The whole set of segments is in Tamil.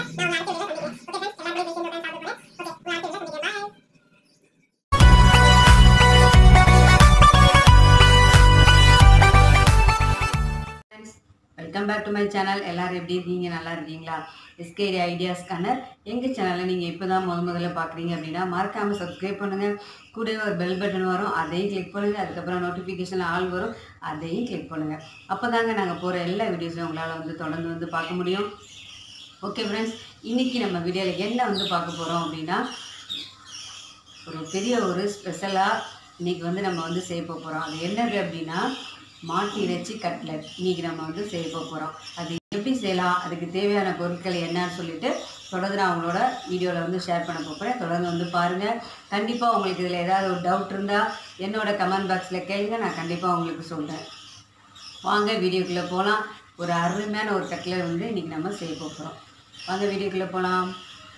welcome back to my channel எல்லாரும் எப்படி இருக்கீங்க நல்லா இருக்கீங்களா எஸ்கேடி ஐடியாஸ் கனர் எங்கள் சேனலை நீங்கள் இப்போ தான் முத முதல்ல பார்க்குறீங்க அப்படின்னா மறக்காமல் சப்ஸ்கிரைப் பண்ணுங்கள் கூடவே ஒரு பெல் பட்டன் வரும் அதையும் கிளிக் பண்ணுங்கள் அதுக்கப்புறம் நோட்டிஃபிகேஷன் ஆல் வரும் அதையும் கிளிக் பண்ணுங்கள் அப்போ தாங்க நாங்கள் போகிற எல்லா வீடியோஸையும் உங்களால் வந்து தொடர்ந்து வந்து பார்க்க முடியும் ஓகே ஃப்ரெண்ட்ஸ் இன்றைக்கி நம்ம வீடியோவில் என்ன வந்து பார்க்க போகிறோம் அப்படின்னா ஒரு பெரிய ஒரு ஸ்பெஷலாக இன்றைக்கி வந்து நம்ம வந்து செய்ய போகிறோம் அது என்னது அப்படின்னா மாட்டு இறைச்சி கட்லட் இன்றைக்கி நம்ம வந்து செய்ய போகிறோம் அது எப்படி செய்யலாம் அதுக்கு தேவையான பொருட்கள் என்னன்னு சொல்லிட்டு தொடர்ந்து நான் உங்களோட வீடியோவில் வந்து ஷேர் பண்ண போகிறேன் தொடர்ந்து வந்து பாருங்கள் கண்டிப்பாக உங்களுக்கு இதில் ஏதாவது ஒரு டவுட் இருந்தால் என்னோட கமெண்ட் பாக்ஸில் கேளுங்க நான் கண்டிப்பாக உங்களுக்கு சொல்கிறேன் வாங்க வீடியோக்குள்ளே போகலாம் ஒரு அருமையான ஒரு கட்லட் வந்து இன்றைக்கி நம்ம செய்ய போகிறோம் வாங்க வீடியோக்குள்ளே போகலாம்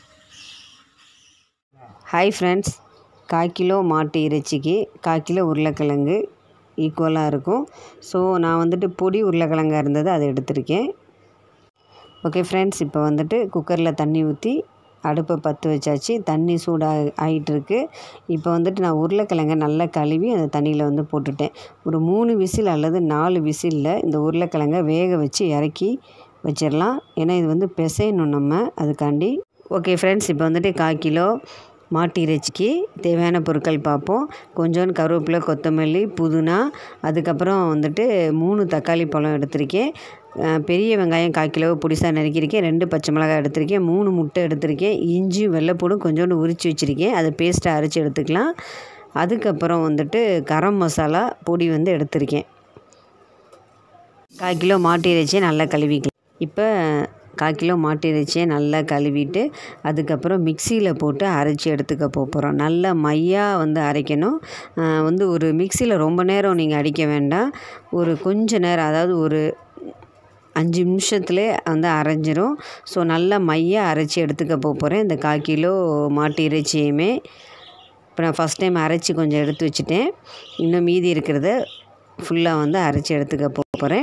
ஹாய் ஃப்ரெண்ட்ஸ் கால் கிலோ மாட்டு இறைச்சிக்கு கால் கிலோ உருளைக்கிழங்கு ஈக்குவலாக இருக்கும் ஸோ நான் வந்துட்டு பொடி உருளைக்கிழங்கா இருந்தது அதை எடுத்திருக்கேன் ஓகே ஃப்ரெண்ட்ஸ் இப்போ வந்துட்டு குக்கரில் தண்ணி ஊற்றி அடுப்பை பற்ற வச்சாச்சு தண்ணி சூடாக ஆகிட்டுருக்கு இப்போ வந்துட்டு நான் உருளைக்கிழங்கை நல்லா கழுவி அந்த தண்ணியில் வந்து போட்டுட்டேன் ஒரு மூணு விசில் அல்லது நாலு விசிலில் இந்த உருளைக்கிழங்கை வேக வச்சு இறக்கி வச்சிடலாம் ஏன்னா இது வந்து பிசையணும் நம்ம அதுக்காண்டி ஓகே ஃப்ரெண்ட்ஸ் இப்போ வந்துட்டு கால் கிலோ மாட்டு இறைச்சிக்கு தேவையான பொருட்கள் பார்ப்போம் கொஞ்சோண்டு கருவேப்பிலை கொத்தமல்லி புதினா அதுக்கப்புறம் வந்துட்டு மூணு தக்காளி பழம் எடுத்திருக்கேன் அஹ் பெரிய வெங்காயம் கால் கிலோ புடிசாக நறுக்கியிருக்கேன் ரெண்டு பச்சை மிளகாய் எடுத்திருக்கேன் மூணு முட்டை எடுத்திருக்கேன் இஞ்சி வெள்ளைப்பூடும் கொஞ்சோண்டு உரித்து வச்சுருக்கேன் அதை பேஸ்ட்டை அரைச்சி எடுத்துக்கலாம் அதுக்கப்புறம் வந்துட்டு கரம் மசாலா பொடி வந்து எடுத்திருக்கேன் கால் கிலோ மாட்டு இறைச்சியை நல்லா கழுவிக்கலாம் இப்போ கால் கிலோ மாட்டு இறைச்சியை நல்லா கழுவிட்டு அதுக்கப்புறம் மிக்சியில் போட்டு அரைச்சி எடுத்துக்க போகிறோம் நல்லா மையாக வந்து அரைக்கணும் ஆஹ் வந்து ஒரு மிக்சியில் ரொம்ப நேரம் நீங்கள் அடிக்க வேண்டாம் ஒரு கொஞ்ச நேரம் அதாவது ஒரு அஞ்சு நிமிஷத்துலே வந்து அரைஞ்சிரும் ஸோ நல்லா மையாக அரைச்சி எடுத்துக்க போகிறேன் இந்த கால் கிலோ மாட்டு இறைச்சியுமே இப்போ நான் ஃபஸ்ட் டைம் அரைச்சி கொஞ்சம் எடுத்து வச்சுட்டேன் இன்னும் மீதி இருக்கிறத ஃபுல்லாக வந்து அரைச்சி எடுத்துக்க போகிறேன்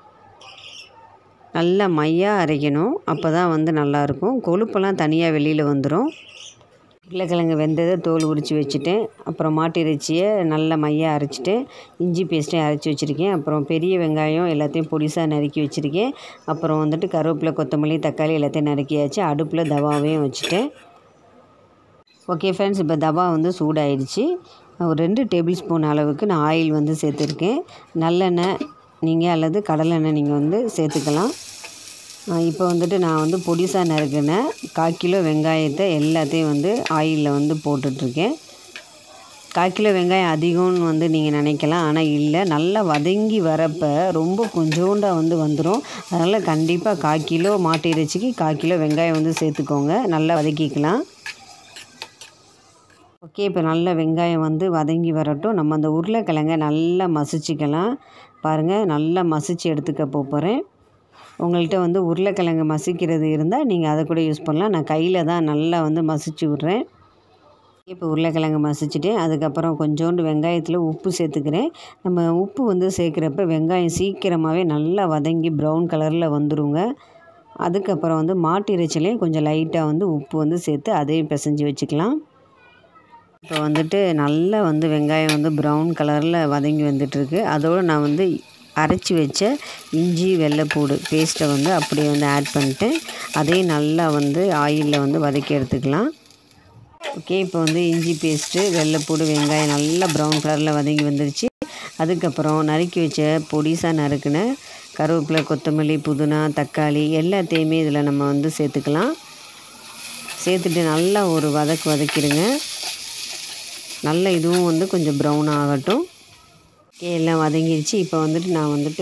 நல்லா மையாக அரைக்கணும் அப்போ தான் வந்து நல்லாயிருக்கும் கொழுப்பெல்லாம் தனியாக வெளியில் வந்துடும் உருளைக்கிழங்கு வெந்ததை தோல் உரித்து வச்சுட்டேன் அப்புறம் மாட்டு இறைச்சியை நல்லா மையாக அரைச்சிட்டேன் இஞ்சி பேஸ்ட்டையும் அரைச்சி வச்சுருக்கேன் அப்புறம் பெரிய வெங்காயம் எல்லாத்தையும் பொடிசாக நறுக்கி வச்சுருக்கேன் அப்புறம் வந்துட்டு கருவேப்பிலை கொத்தமல்லி தக்காளி எல்லாத்தையும் நறுக்கியாச்சு அடுப்பில் தவாவையும் வச்சுட்டேன் ஓகே ஃப்ரெண்ட்ஸ் இப்போ தவா வந்து சூடாயிடுச்சு ஒரு ரெண்டு டேபிள் ஸ்பூன் அளவுக்கு நான் ஆயில் வந்து சேர்த்துருக்கேன் நல்லெண்ணெய் நீங்கள் அல்லது கடலெண்ணெய் நீங்கள் வந்து சேர்த்துக்கலாம் இப்போ வந்துட்டு நான் வந்து பொடிசாக நறுக்கின கால் கிலோ வெங்காயத்தை எல்லாத்தையும் வந்து ஆயிலில் வந்து போட்டுட்ருக்கேன் கால் கிலோ வெங்காயம் அதிகம்னு வந்து நீங்கள் நினைக்கலாம் ஆனால் இல்லை நல்லா வதங்கி வரப்போ ரொம்ப கொஞ்சோண்டாக வந்து வந்துடும் அதனால் கண்டிப்பாக கால் கிலோ மாட்டு இறைச்சிக்கு கால் கிலோ வெங்காயம் வந்து சேர்த்துக்கோங்க நல்லா வதக்கிக்கலாம் ஓகே இப்போ நல்ல வெங்காயம் வந்து வதங்கி வரட்டும் நம்ம அந்த உருளைக்கிழங்கை நல்லா மசிச்சுக்கலாம் பாருங்கள் நல்லா மசிச்சு எடுத்துக்க போகிறேன் உங்கள்கிட்ட வந்து உருளைக்கிழங்கு மசிக்கிறது இருந்தால் நீங்கள் அதை கூட யூஸ் பண்ணலாம் நான் கையில் தான் நல்லா வந்து மசிச்சு விட்றேன் இப்போ உருளைக்கிழங்கு மசிச்சுட்டேன் அதுக்கப்புறம் கொஞ்சோண்டு வெங்காயத்தில் உப்பு சேர்த்துக்கிறேன் நம்ம உப்பு வந்து சேர்க்குறப்ப வெங்காயம் சீக்கிரமாகவே நல்லா வதங்கி ப்ரௌன் கலரில் வந்துருங்க அதுக்கப்புறம் வந்து மாட்டு இறைச்சிலையும் கொஞ்சம் லைட்டாக வந்து உப்பு வந்து சேர்த்து அதையும் பிசைஞ்சு வச்சுக்கலாம் இப்போ வந்துட்டு நல்லா வந்து வெங்காயம் வந்து ப்ரௌன் கலரில் வதங்கி வந்துட்டுருக்கு அதோடு நான் வந்து அரைச்சி வச்ச இஞ்சி வெள்ளைப்பூடு பேஸ்ட்டை வந்து அப்படியே வந்து ஆட் பண்ணிட்டேன் அதையும் நல்லா வந்து ஆயிலில் வந்து வதக்கி எடுத்துக்கலாம் ஓகே இப்போ வந்து இஞ்சி பேஸ்ட்டு வெள்ளைப்பூடு வெங்காயம் நல்லா ப்ரௌன் கலரில் வதங்கி வந்துருச்சு அதுக்கப்புறம் நறுக்கி வச்ச பொடிசாக நறுக்கின கருவேப்பிலை கொத்தமல்லி புதினா தக்காளி எல்லாத்தையுமே இதில் நம்ம வந்து சேர்த்துக்கலாம் சேர்த்துட்டு நல்லா ஒரு வதக்கு வதக்கிடுங்க நல்ல இதுவும் வந்து கொஞ்சம் ப்ரௌன் ஆகட்டும் ஓகே எல்லாம் வதங்கிருச்சு இப்போ வந்துட்டு நான் வந்துட்டு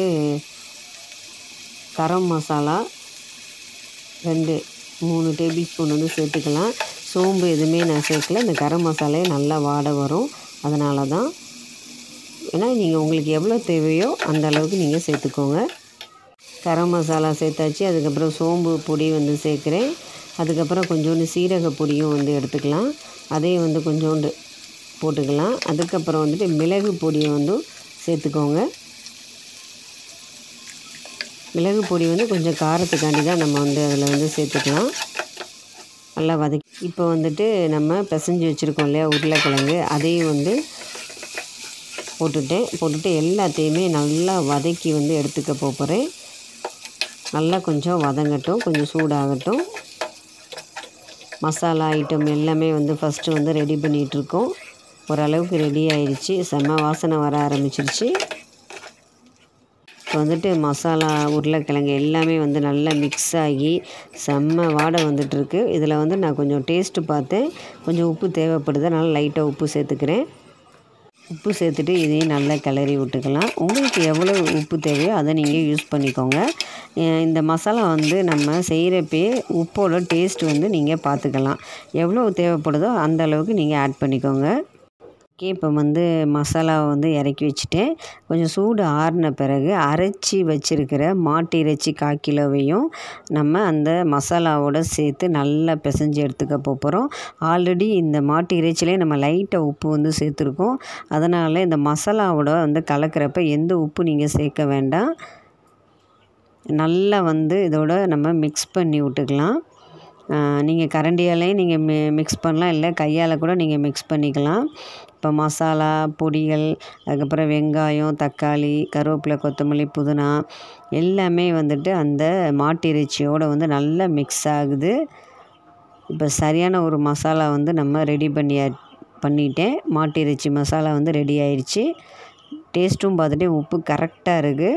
கரம் மசாலா ரெண்டு மூணு டேபிள் ஸ்பூன் வந்து சேர்த்துக்கலாம் சோம்பு எதுவுமே நான் சேர்க்கல இந்த கரம் மசாலையே நல்லா வாட வரும் அதனால தான் ஏன்னா நீங்கள் உங்களுக்கு எவ்வளோ தேவையோ அந்த அளவுக்கு நீங்கள் சேர்த்துக்கோங்க கரம் மசாலா சேர்த்தாச்சு அதுக்கப்புறம் சோம்பு பொடி வந்து சேர்க்குறேன் அதுக்கப்புறம் கொஞ்சோண்டு சீரக பொடியும் வந்து எடுத்துக்கலாம் அதையும் வந்து கொஞ்சோண்டு போட்டுக்கலாம் அதுக்கப்புறம் வந்துட்டு மிளகு பொடியை வந்து சேர்த்துக்கோங்க மிளகு பொடி வந்து கொஞ்சம் காரத்துக்காண்டி தான் நம்ம வந்து அதில் வந்து சேர்த்துக்கலாம் நல்லா வதக்கி இப்போ வந்துட்டு நம்ம பிசைஞ்சு வச்சுருக்கோம் இல்லையா உருளைக்கிழங்கு அதையும் வந்து போட்டுட்டேன் போட்டுட்டு எல்லாத்தையுமே நல்லா வதக்கி வந்து எடுத்துக்க போகிறேன் நல்லா கொஞ்சம் வதங்கட்டும் கொஞ்சம் சூடாகட்டும் மசாலா ஐட்டம் எல்லாமே வந்து ஃபஸ்ட்டு வந்து ரெடி பண்ணிகிட்ருக்கோம் ஓரளவுக்கு ரெடி ஆயிடுச்சு செம்ம வாசனை வர ஆரம்பிச்சிருச்சு இப்போ வந்துட்டு மசாலா உருளைக்கிழங்கு எல்லாமே வந்து நல்லா மிக்ஸ் ஆகி செம்ம வாடை வந்துட்டுருக்கு இதில் வந்து நான் கொஞ்சம் டேஸ்ட்டு பார்த்தேன் கொஞ்சம் உப்பு தேவைப்படுது அதனால் லைட்டாக உப்பு சேர்த்துக்கிறேன் உப்பு சேர்த்துட்டு இதையும் நல்லா கிளறி விட்டுக்கலாம் உங்களுக்கு எவ்வளோ உப்பு தேவையோ அதை நீங்கள் யூஸ் பண்ணிக்கோங்க அஹ் இந்த மசாலா வந்து நம்ம செய்கிறப்பே உப்போட டேஸ்ட் வந்து நீங்கள் பார்த்துக்கலாம் எவ்வளோ தேவைப்படுதோ அந்த அளவுக்கு நீங்கள் ஆட் பண்ணிக்கோங்க ஓகே இப்போ வந்து மசாலாவை வந்து இறக்கி வச்சுட்டேன் கொஞ்சம் சூடு ஆறின பிறகு அரைச்சி வச்சுருக்கிற மாட்டு இறைச்சி கால் கிலோவையும் நம்ம அந்த மசாலாவோட சேர்த்து நல்லா பிசைஞ்சு எடுத்துக்க போகிறோம் ஆல்ரெடி இந்த மாட்டு இறைச்சிலே நம்ம லைட்டாக உப்பு வந்து சேர்த்துருக்கோம் அதனால் இந்த மசாலாவோட வந்து கலக்கிறப்ப எந்த உப்பு நீங்கள் சேர்க்க வேண்டாம் நல்லா வந்து இதோட நம்ம மிக்ஸ் பண்ணி விட்டுக்கலாம் நீங்கள் கரண்டியாலையும் நீங்கள் மி மிக்ஸ் பண்ணலாம் இல்லை கையால் கூட நீங்கள் மிக்ஸ் பண்ணிக்கலாம் இப்போ மசாலா பொடிகள் அதுக்கப்புறம் வெங்காயம் தக்காளி கருவேப்பிலை கொத்தமல்லி புதினா எல்லாமே வந்துட்டு அந்த மாட்டு இறைச்சியோடு வந்து நல்லா மிக்ஸ் ஆகுது இப்போ சரியான ஒரு மசாலா வந்து நம்ம ரெடி பண்ணி பண்ணிட்டேன் மாட்டு இறைச்சி மசாலா வந்து ரெடி ஆயிடுச்சு டேஸ்ட்டும் பார்த்துட்டு உப்பு கரெக்டாக இருக்குது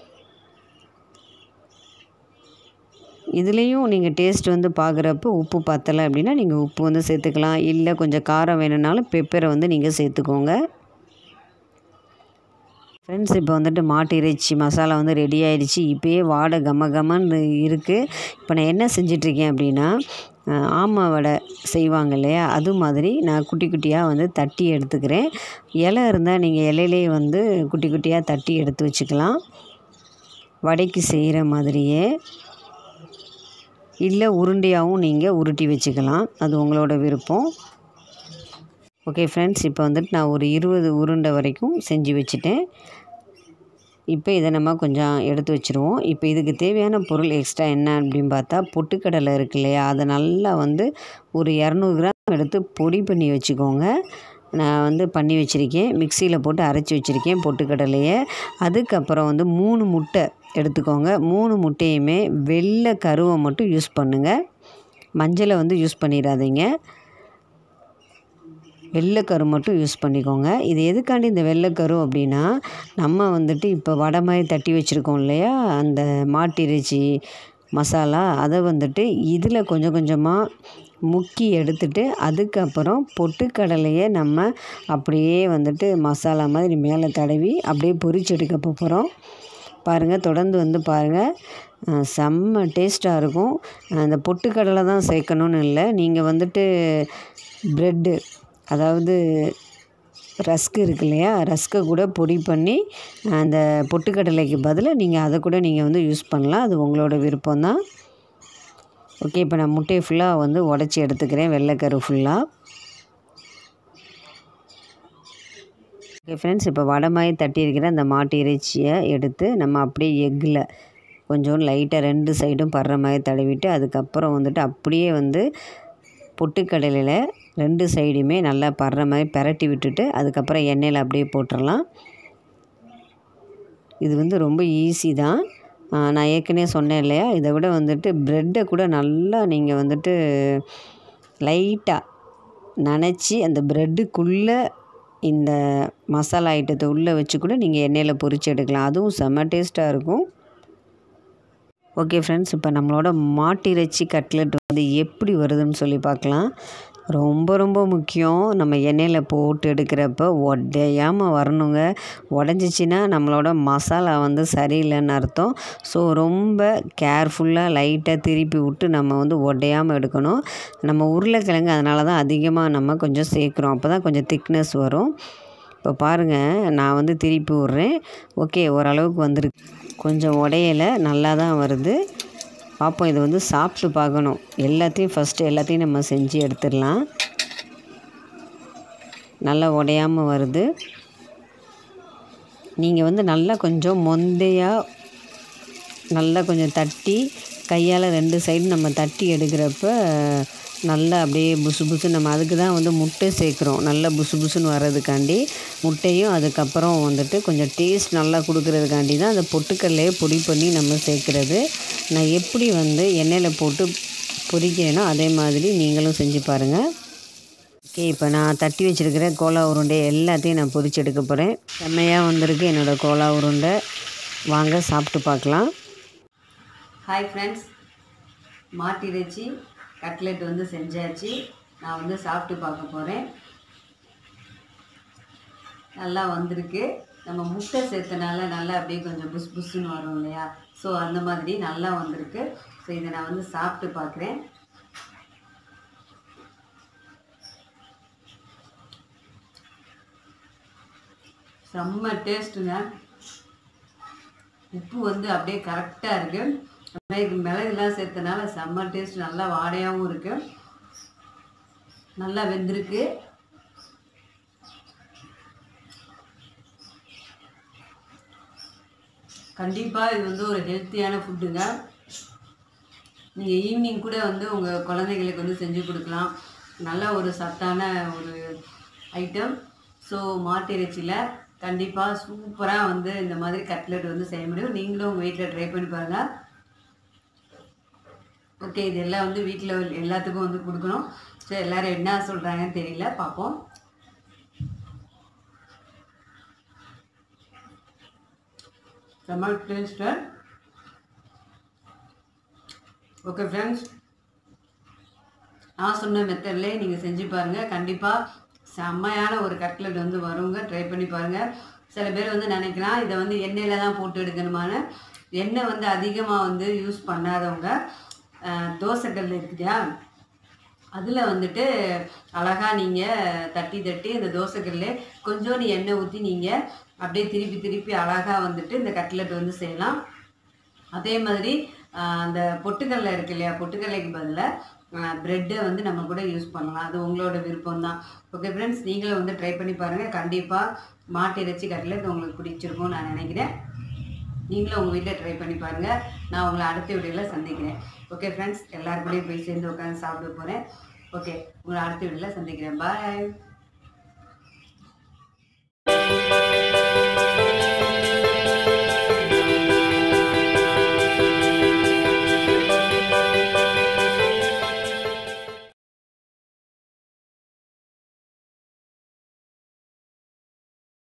இதுலேயும் நீங்கள் டேஸ்ட் வந்து பார்க்குறப்ப உப்பு பத்தலை அப்படின்னா நீங்கள் உப்பு வந்து சேர்த்துக்கலாம் இல்லை கொஞ்சம் காரம் வேணும்னாலும் பெப்பரை வந்து நீங்கள் சேர்த்துக்கோங்க ஃப்ரெண்ட்ஸ் இப்போ வந்துட்டு மாட்டு இறைச்சி மசாலா வந்து ரெடி ஆயிடுச்சு இப்போயே வாடை கம கமன்னு இருக்குது இப்போ நான் என்ன செஞ்சிட்ருக்கேன் அப்படின்னா அஹ், ஆமை வடை செய்வாங்க இல்லையா அது மாதிரி நான் குட்டி குட்டியாக வந்து தட்டி எடுத்துக்கிறேன் இலை இருந்தால் நீங்கள் இலையிலே வந்து குட்டி குட்டியாக தட்டி எடுத்து வச்சுக்கலாம் வடைக்கு செய்கிற மாதிரியே இல்லை உருண்டையாகவும் நீங்கள் உருட்டி வச்சுக்கலாம் அது உங்களோட விருப்பம் ஓகே ஃப்ரெண்ட்ஸ் இப்போ வந்துட்டு நான் ஒரு இருபது உருண்டை வரைக்கும் செஞ்சு வச்சுட்டேன் இப்போ இதை நம்ம கொஞ்சம் எடுத்து வச்சுருவோம் இப்போ இதுக்கு தேவையான பொருள் எக்ஸ்ட்ரா என்ன அப்படின்னு பார்த்தா பொட்டுக்கடலை இருக்கு இல்லையா அதை நல்லா வந்து ஒரு இரநூறு கிராம் எடுத்து பொடி பண்ணி வச்சுக்கோங்க நான் வந்து பண்ணி வச்சுருக்கேன் மிக்சியில் போட்டு அரைச்சி வச்சுருக்கேன் பொட்டுக்கடலையை அதுக்கப்புறம் வந்து மூணு முட்டை எடுத்துக்கோங்க மூணு முட்டையுமே வெள்ளை கருவை மட்டும் யூஸ் பண்ணுங்கள் மஞ்சளை வந்து யூஸ் பண்ணிடாதீங்க வெள்ளைக்கரு மட்டும் யூஸ் பண்ணிக்கோங்க இது எதுக்காண்டி இந்த வெள்ளைக்கரு அப்படின்னா நம்ம வந்துட்டு இப்போ வடை மாதிரி தட்டி வச்சுருக்கோம் இல்லையா அந்த மாட்டு இறைச்சி மசாலா அதை வந்துட்டு இதில் கொஞ்சம் கொஞ்சமாக முக்கி எடுத்துட்டு அதுக்கப்புறம் பொட்டுக்கடலையை நம்ம அப்படியே வந்துட்டு மசாலா மாதிரி மேலே தடவி அப்படியே பொரிச்சு எடுக்க போகிறோம் பாருங்கள் தொடர்ந்து வந்து பாருங்கள் அஹ் செம்ம டேஸ்ட்டாக இருக்கும் அஹ் இந்த பொட்டுக்கடலை தான் சேர்க்கணுன்னு இல்லை நீங்கள் வந்துட்டு ப்ரெட்டு அதாவது ரஸ்க்கு இருக்கு இல்லையா ரஸ்க்கை கூட பொடி பண்ணி அந்த பொட்டுக்கடலைக்கு பதிலாக நீங்கள் அதை கூட நீங்கள் வந்து யூஸ் பண்ணலாம் அது உங்களோட விருப்பம்தான் ஓகே இப்போ நான் முட்டையை ஃபுல்லாக வந்து உடச்சி எடுத்துக்கிறேன் வெள்ளைக்கரு ஃபுல்லாக ஓகே ஃப்ரெண்ட்ஸ் இப்போ வடை மாதிரி தட்டி இருக்கிற அந்த மாட்டு இறைச்சியை எடுத்து நம்ம அப்படியே எக்கில் கொஞ்சம் லைட்டாக ரெண்டு சைடும் படுற மாதிரி தடவிட்டு அதுக்கப்புறம் வந்துட்டு அப்படியே வந்து பொட்டுக்கடலையில் ரெண்டு சைடுமே நல்லா படுற மாதிரி பெரட்டி விட்டுட்டு அதுக்கப்புறம் எண்ணெயில் அப்படியே போட்டுடலாம் இது வந்து ரொம்ப ஈஸி தான் ஆ, நான் ஏற்கனவே சொன்னேன் இல்லையா இதை விட வந்துட்டு ப்ரெட்டை கூட நல்லா நீங்கள் வந்துட்டு லைட்டாக நனைச்சி அந்த ப்ரெட்டுக்குள்ளே இந்த மசாலா ஐட்டத்தை உள்ளே வச்சு கூட நீங்கள் எண்ணெயில் பொரிச்சு எடுக்கலாம் அதுவும் செம்ம டேஸ்ட்டாக இருக்கும் ஓகே ஃப்ரெண்ட்ஸ் இப்போ நம்மளோட மாட்டு இறைச்சி கட்லெட் வந்து எப்படி வருதுன்னு சொல்லி பார்க்கலாம் ரொம்ப ரொம்ப முக்கியம் நம்ம எண்ணெயில் போட்டு எடுக்கிறப்ப உடையாமல் வரணுங்க உடஞ்சிச்சின்னா நம்மளோட மசாலா வந்து சரியில்லைன்னு அர்த்தம் ஸோ ரொம்ப கேர்ஃபுல்லாக லைட்டாக திருப்பி விட்டு நம்ம வந்து உடையாமல் எடுக்கணும் நம்ம உருளைக்கிழங்கு அதனால தான் அதிகமாக நம்ம கொஞ்சம் சேர்க்குறோம் அப்போ தான் கொஞ்சம் திக்னஸ் வரும் இப்போ பாருங்கள் நான் வந்து திருப்பி விட்றேன் ஓகே ஓரளவுக்கு வந்துருக்கு கொஞ்சம் உடையலை நல்லா தான் வருது பார்ப்போம் இது வந்து சாப்பிட்டு பார்க்கணும் எல்லாத்தையும் ஃபஸ்ட்டு எல்லாத்தையும் நம்ம செஞ்சு எடுத்துடலாம் நல்லா உடையாமல் வருது நீங்கள் வந்து நல்லா கொஞ்சம் மொந்தையாக நல்லா கொஞ்சம் தட்டி கையால் ரெண்டு சைடு நம்ம தட்டி எடுக்கிறப்ப நல்லா அப்படியே புசு புசு நம்ம அதுக்கு தான் வந்து முட்டை சேர்க்குறோம் நல்லா புசு புசுன்னு வர்றதுக்காண்டி முட்டையும் அதுக்கப்புறம் வந்துட்டு கொஞ்சம் டேஸ்ட் நல்லா கொடுக்கறதுக்காண்டி தான் அந்த பொட்டுக்கல்லையே பொடி பண்ணி நம்ம சேர்க்குறது நான் எப்படி வந்து எண்ணெயில் போட்டு பொரிக்கிறேனோ அதே மாதிரி நீங்களும் செஞ்சு பாருங்கள் ஓகே இப்போ நான் தட்டி வச்சுருக்கிற கோலா உருண்டை எல்லாத்தையும் நான் பொரிச்சு எடுக்க போகிறேன் செம்மையாக வந்திருக்கு என்னோடய கோலா உருண்டை வாங்க சாப்பிட்டு பார்க்கலாம் ஹாய் ஃப்ரெண்ட்ஸ் மாட்டிறைச்சி கட்லெட் வந்து செஞ்சாச்சு நான் வந்து சாப்பிட்டு பார்க்க போகிறேன் நல்லா வந்திருக்கு நம்ம முட்டை சேர்த்தனால நல்லா அப்படியே கொஞ்சம் புஸ் புஸ்ஸுன்னு வரும் இல்லையா ஸோ அந்த மாதிரி நல்லா வந்திருக்கு ஸோ இதை நான் வந்து சாப்பிட்டு பார்க்குறேன் செம்ம டேஸ்ட்டுங்க உப்பு வந்து அப்படியே கரெக்டாக இருக்குது அப்படியே இது மிளகுலாம் சேர்த்தனால செம்ம டேஸ்ட் நல்லா வாடையாகவும் இருக்குது நல்லா வெந்திருக்கு கண்டிப்பாக இது வந்து ஒரு ஹெல்த்தியான ஃபுட்டுங்க நீங்கள் ஈவினிங் கூட வந்து உங்கள் குழந்தைங்களுக்கு வந்து செஞ்சு கொடுக்கலாம் நல்ல ஒரு சத்தான ஒரு ஐட்டம் ஸோ மாட்டு இறைச்சியில் கண்டிப்பாக சூப்பராக வந்து இந்த மாதிரி கட்லெட் வந்து செய்ய முடியும் நீங்களும் உங்கள் வீட்டில் ட்ரை பண்ணி பாருங்கள் ஓகே இது எல்லாம் வந்து வீட்டில் எல்லாத்துக்கும் வந்து கொடுக்கணும் ஸோ எல்லோரும் என்ன சொல்கிறாங்கன்னு தெரியல பார்ப்போம் செம்ம டேஸ்ட்டு ஓகே ஃப்ரெண்ட்ஸ் நான் சொன்ன மெத்தட்லேயே நீங்கள் செஞ்சு பாருங்கள் கண்டிப்பாக செம்மையான ஒரு கட்லெட் வந்து வருங்க ட்ரை பண்ணி பாருங்கள் சில பேர் வந்து நினைக்கலாம் இதை வந்து எண்ணெயில் தான் போட்டு எடுக்கணுமான எண்ணெய் வந்து அதிகமாக வந்து யூஸ் பண்ணாதவங்க அஹ், தோசைக்கல் இருக்குதா அதில் வந்துட்டு அழகாக நீங்கள் தட்டி தட்டி இந்த தோசைக்கல்ல கொஞ்சோண்டு எண்ணெய் ஊற்றி நீங்கள் அப்படியே திருப்பி திருப்பி அழகாக வந்துட்டு இந்த கட்லெட் வந்து செய்யலாம் அதே மாதிரி ஆஹ், அந்த பொட்டுக்கடலை இருக்கு இல்லையா பொட்டுக்கடலைக்கு பதிலாக ப்ரெட்டை வந்து நம்ம கூட யூஸ் பண்ணலாம் அது உங்களோட விருப்பம் தான் ஓகே ஃப்ரெண்ட்ஸ் நீங்களும் வந்து ட்ரை பண்ணி பாருங்கள் கண்டிப்பாக மாட்டு இறைச்சி கட்லெட் உங்களுக்கு பிடிச்சிருக்கும்னு நான் நினைக்கிறேன் நீங்களும் உங்கள் வீட்டில் ட்ரை பண்ணி பாருங்கள் நான் உங்களை அடுத்த வீடியோவில் சந்திக்கிறேன் ஓகே ஃப்ரெண்ட்ஸ் எல்லாருக்கூடயும் போய் சேர்ந்து உட்காந்து சாப்பிட போகிறேன் ஓகே உங்களை அடுத்த வீடியோவில் சந்திக்கிறேன் பாய்